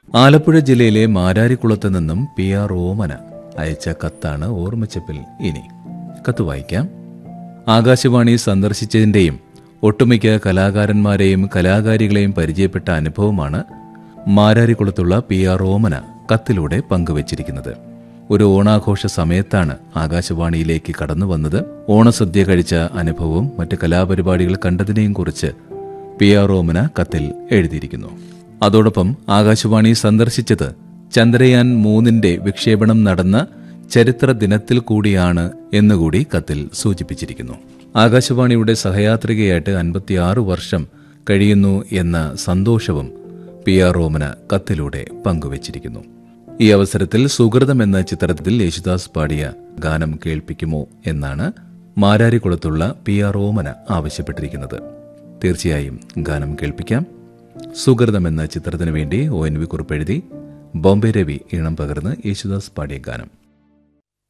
ആലപ്പുഴ ജില്ലയിലെ മാരാരിക്കുളത്ത് നിന്നും P R ഓമന അയച്ച കത്താണ് ഓർമ്മച്ചപ്പിൽ ഇനി കത്ത് വായിക്കാം ആകാശവാണി സന്ദർശിച്ചതിന്റെയും ഒട്ടുമിക്ക കലാകാരന്മാരെയും കലാകാരികളെയും പരിചയപ്പെട്ട അനുഭവമാണ് മാരാരിക്കുളത്തുള്ള പി ആർ ഓമന കത്തിലൂടെ പങ്കുവച്ചിരിക്കുന്നത് ഒരു ഓണാഘോഷ സമയത്താണ് ആകാശവാണിയിലേക്ക് കടന്നു വന്നത് ഓണസദ്യ കഴിച്ച അനുഭവവും മറ്റ് കലാപരിപാടികൾ കണ്ടതിനെയും കുറിച്ച് പി ആർ ഓമന കത്തിൽ എഴുതിയിരിക്കുന്നു അതോടൊപ്പം ആകാശവാണി സന്ദർശിച്ചത് ചന്ദ്രയാൻ മൂന്നിന്റെ വിക്ഷേപണം നടന്ന ചരിത്ര ദിനത്തിൽ കൂടിയാണ് എന്നുകൂടി കത്തിൽ സൂചിപ്പിച്ചിരിക്കുന്നു ആകാശവാണിയുടെ സഹയാത്രികയായിട്ട് അൻപത്തിയാറ് വർഷം കഴിയുന്നു എന്ന സന്തോഷവും പി ആർ ഓമന കത്തിലൂടെ പങ്കുവച്ചിരിക്കുന്നു ഈ അവസരത്തിൽ സുഹൃതം എന്ന ചിത്രത്തിൽ യേശുദാസ് പാടിയ ഗാനം കേൾപ്പിക്കുമോ എന്നാണ് മാരാരിക്കുളത്തുള്ള പി ആർ ഓമന ആവശ്യപ്പെട്ടിരിക്കുന്നത് തീർച്ചയായും ഗാനം കേൾപ്പിക്കാം സുഹൃതം എന്ന ചിത്രത്തിനു വേണ്ടി ഒ എൻ വി കുറിപ്പെഴുതി ബോംബെ രവി ഈണം പകർന്ന് യേശുദാസ് പാടിയ ഗാനം